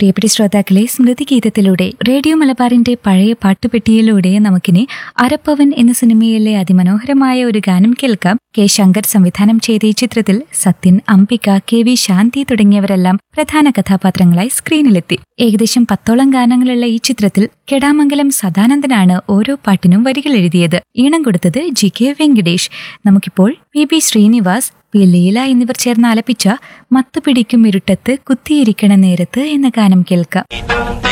പ്രിയപ്പെട്ട ശ്രോതാക്കളെ സ്മൃതി ഗീതത്തിലൂടെ റേഡിയോ മലബാറിന്റെ പഴയ പാട്ടുപെട്ടിയിലൂടെ നമുക്കിനി അരപ്പവൻ എന്ന സിനിമയിലെ അതിമനോഹരമായ ഒരു ഗാനം കേൾക്കാം കെ ശങ്കർ സംവിധാനം ചെയ്ത ഈ ചിത്രത്തിൽ സത്യൻ അംബിക കെ വി ശാന്തി തുടങ്ങിയവരെല്ലാം പ്രധാന കഥാപാത്രങ്ങളായി സ്ക്രീനിലെത്തി ഏകദേശം പത്തോളം ഗാനങ്ങളുള്ള ഈ ചിത്രത്തിൽ കെടാമംഗലം സദാനന്ദനാണ് ഓരോ പാട്ടിനും വരികൾ എഴുതിയത് ഈണം കൊടുത്തത് ജി കെ വെങ്കിടേഷ് നമുക്കിപ്പോൾ P B Srinivas P Leela എന്നിവർ ചേർന്ന് ആലപിച്ച മത്തുപിടിക്കും ഇരുട്ടത്ത് കുത്തിയിരിക്കണ നേരത്ത് എന്ന ഗാനം കേൾക്കാം